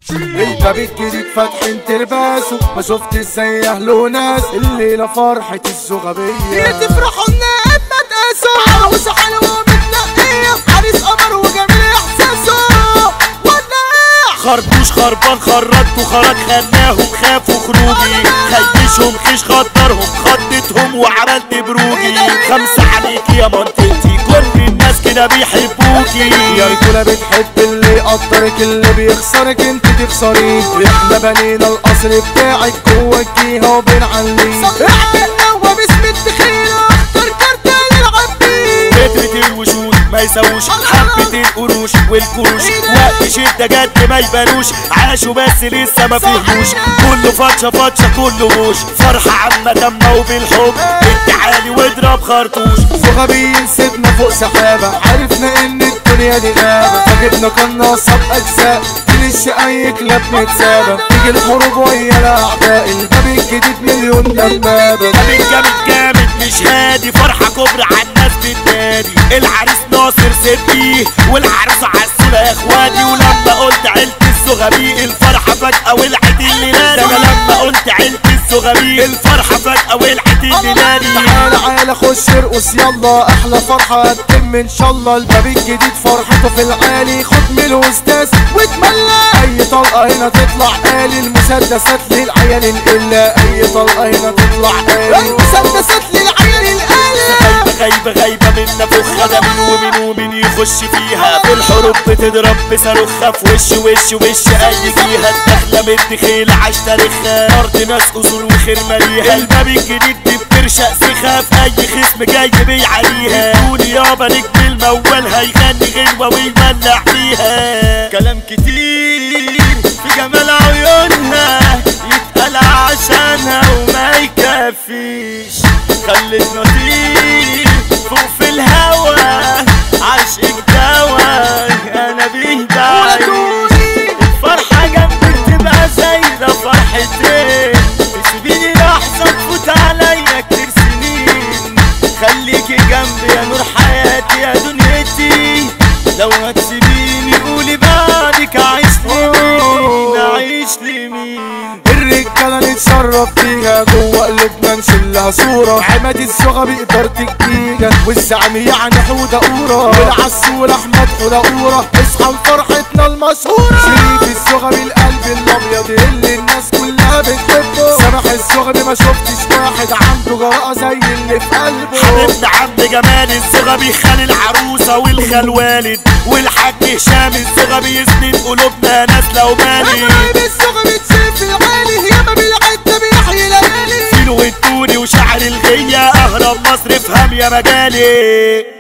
الباب الجديد فاتحين ترباسه ما شفت ازاي اهله ناس الليله فرحه الزغبيه تفرحوا ان ما تقاسوا عروسه حلوه متنقيه عريس قمر وجميل احساسه ولع خربوش خربان خرجت وخرج خناهم خافوا خروجي خيشهم خيش خطرهم خضتهم وعملت بروجي خمسة عليك يا منطقتي كل الناس كده بيحبوكي يا رجولة بتحب اللي يقدرك اللي بيخسرك انت تخسريه احنا بنينا القصر بتاعك جوه الجيهة وبنعليه احنا هو باسم التخيل اختار كارت نلعب بيه كترة الوشوش ما يسووش حبة القروش والكروش وقت شدة جد ما يبانوش عاشوا بس لسه ما فهموش كله فتشة فتشة كله موش فرحة عامة تامة وبالحب التعالي واضرب خرطوش زغبيين سيبنا فوق سحابة عرفنا ان الدنيا دي غابة فجبنا قناصة بأجزاء تنش اي كلاب متسابة تيجي الحروب ويا الاعداء الباب الجديد مليون دبابة ده من جامد جامد مش هادي فرحة كبرى على الناس بتنادي العريس ناصر صدقي والعروسة عسولة يا اخواتي ولما قلت عيلة الزغبي الفرحة فجأة ولعت الليلة انا لما قلت عيلة الزغبي الفرحة فجأة ولعت الليلة تعالى عالى خش ارقص يلا احلى فرحة هتتم ان شاء الله الباب الجديد فرحته في العالي خد من الاستاذ واتملى اي طلقة هنا تطلع آلي المسدسات للعيال القلة اي طلقة هنا تطلع آلي المسدسات للعيال القلب غايبة غايبة غايبة منا فخها ده مين ومين ومين يخش فيها في الحروب بتضرب بصاروخها في وش وش وش اي فيها الدخلة متخيلة عاش تاريخها ارض ناس اصول وخير ماليها الباب الجديد دي بترشق سخها في اي خصم جاي بيعليها دوني يابا نجم الموال هيغني غنوة ويولع فيها كلام كتير في جمال عيونها يتقال عشانها وما يكفيش خلت نطير فوق في الهوا عشقك دوا انا بيه بعيش الفرحة جنبك تبقى زي ده فرحتين تسيبيني لحظة تفوت عليا كتير سنين خليكي جنبي يا نور حياتي يا دنيتي لو هتسيبيني قولي بعدك عايش لمين عايش لمين الرجالة نتشرف بيها جوه قلوبنا نشيلها صورة عماد الزغبي إدارة الجيجة والزعم يعني حودة قورة والعسول أحمد حودة قورة اصحى لفرحتنا المشهورة شريف الزغبي القلب الأبيض اللي الناس كلها بتحبه سامح الزغبي ما شفتش واحد عنده جراءة زي اللي في قلبه حبيبنا عم جمال الزغبي خال العروسة والخال والد والحاج هشام الزغبي يسند قلوبنا ناس لو مالي قرايب الصغر بتسيف العالي ياما بالعدة بيحيي ليالي فيلو التوني وشعر الغية اهرب مصر افهم يا مجالي